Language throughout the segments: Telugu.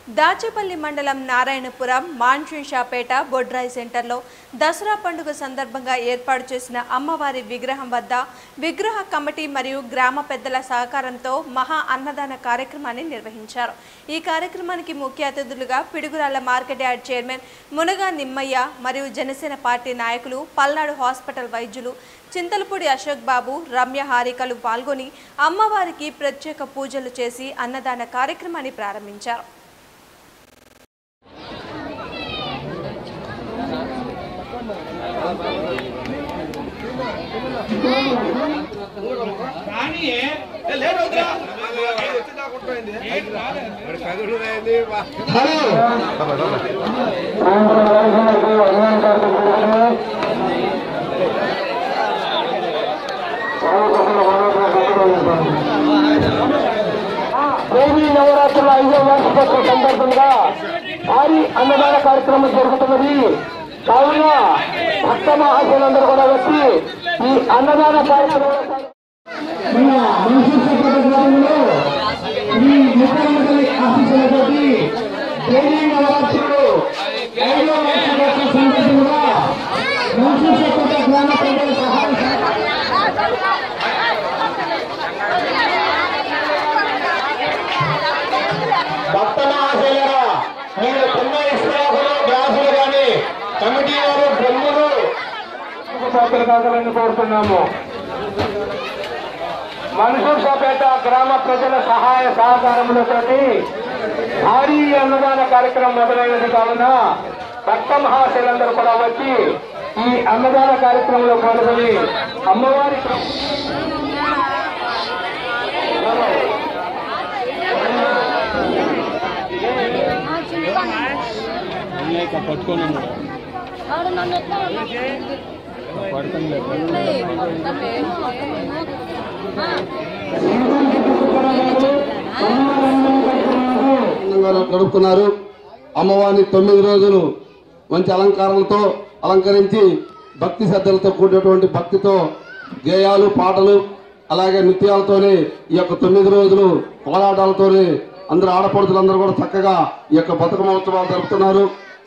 దాచేపల్లి మండలం నారాయణపురం మాన్సూన్ షాపేట బొడ్రాయి సెంటర్లో దసరా పండుగ సందర్భంగా ఏర్పాటు చేసిన అమ్మవారి విగ్రహం వద్ద విగ్రహ కమిటీ మరియు గ్రామ పెద్దల సహకారంతో మహా అన్నదాన కార్యక్రమాన్ని నిర్వహించారు ఈ కార్యక్రమానికి ముఖ్య అతిథులుగా Piduguralla market yard chairman Munaga Nimmaiah మరియు జనసేన పార్టీ నాయకులు పల్నాడు హాస్పిటల్ వైద్యులు చింతలపూడి అశోక్ బాబు రమ్య హారికలు పాల్గొని అమ్మవారికి ప్రత్యేక పూజలు చేసి అన్నదాన కార్యక్రమాన్ని ప్రారంభించారు కానీ లేదు వద్దురా. దేవీ నవరాత్రుల ఐదో వార్షికోత్సవ సందర్భంగా భారీ అన్నదాన కార్యక్రమం జరుగుతున్నది కావున భక్త మహాశయులందరూ కూడా వచ్చి ఈ అన్నదాన కార్యక్రమంలో మన మైసూర్ సెక్రటరీలో ఈ ముఖ్యమంత్రి ఆశీస్సులతోటి దేవీ నవరాత్రులు ఐదో వార్షికోత్సవ సందర్భంగా మైసూర్ సెక్రటరీ గ్రామ ప్రజల సహాయ సహకారం భక్త మహాశయులరా మీరు చిన్న ఇస్త్రాకులు గ్లాసులు కానీ కమిటీ వారు డ్రమ్ములు సోకులు కావాలని కోరుతున్నాము మన్సూర్షాపేట గ్రామ ప్రజల సహాయ సహకారములతోటి భారీ అన్నదాన కార్యక్రమం మొదలైనది కావున భక్త మహాశయులందరూ కూడా వచ్చి ఈ అన్నదాన కార్యక్రమంలో పాల్గొని అమ్మవారి ఆడు నన్ను ఎట్లా ఆనందంగా గడుపుతున్నారు అమ్మవారిని తొమ్మిది రోజులు మంచి అలంకారాలతో అలంకరించి భక్తి శ్రద్ధలతో కూడినటువంటి భక్తితో గేయాలు పాటలు అలాగే నృత్యాలతోనే ఈ యొక్క తొమ్మిది రోజులు కోలాటాలతోనే అందరు ఆడపడుతులందరూ కూడా చక్కగా ఈ యొక్క బతుకమ్మ ఉత్సవాలు జరుపుతున్నారు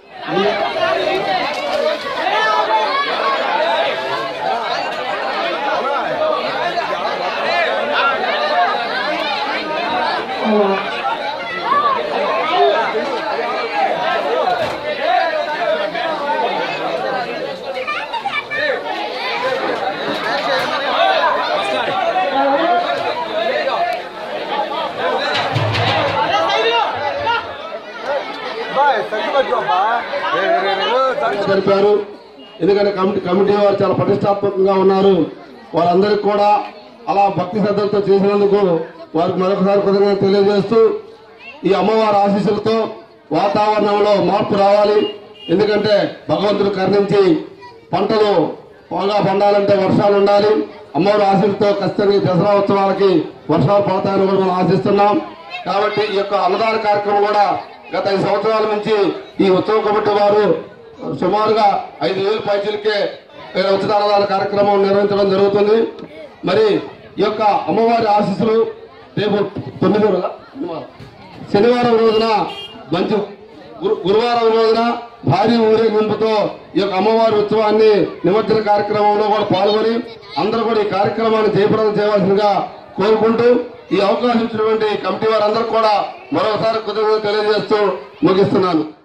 జరిపారు ఎందుకంటే కమిటీ కమిటీ వారు చాలా ప్రతిష్టాత్మకంగా ఉన్నారు వారందరికీ కూడా అలా భక్తి శ్రద్ధలతో చేసినందుకు వారికి మరొకసారి కృతజ్ఞత తెలియజేస్తూ ఈ అమ్మవారి ఆశీస్సులతో వాతావరణంలో మార్పు రావాలి ఎందుకంటే భగవంతుడు కరుణించి పంటలు బాగా పండాలంటే వర్షాలు ఉండాలి అమ్మవారి ఆశీస్సులతో ఖచ్చితంగా ఈ దసరా ఉత్సవాలకి వర్షాలు పడతాయని కూడా మనం ఆశిస్తున్నాం కాబట్టి ఈ యొక్క అన్నదాన కార్యక్రమం కూడా గత ఐదు సంవత్సరాల నుంచి ఈ ఉత్సవ కమిటీ వారు సుమారుగా ఐదు వేల పైచీలకే ఉచిత అన్నదాన కార్యక్రమం నిర్వహించడం జరుగుతుంది మరి ఈ యొక్క అమ్మవారి ఆశీస్సులు రేపు తొమ్మిది రోజుల శనివారం శనివారం రోజున మంచి గురు- గురువారం రోజున భారీ ఊరేగింపుతో ఈ యొక్క అమ్మవారి ఉత్సవాన్ని నిమజ్జన కార్యక్రమంలో కూడా పాల్గొని అందరూ కూడా ఈ కార్యక్రమాన్ని జయప్రదం చేయవలసిందిగా కోరుకుంటూ ఈ అవకాశం ఇచ్చినటువంటి కమిటీ వారందరూ కూడా మరొకసారి కృతజ్ఞతలు తెలియజేస్తూ ముగిస్తున్నాను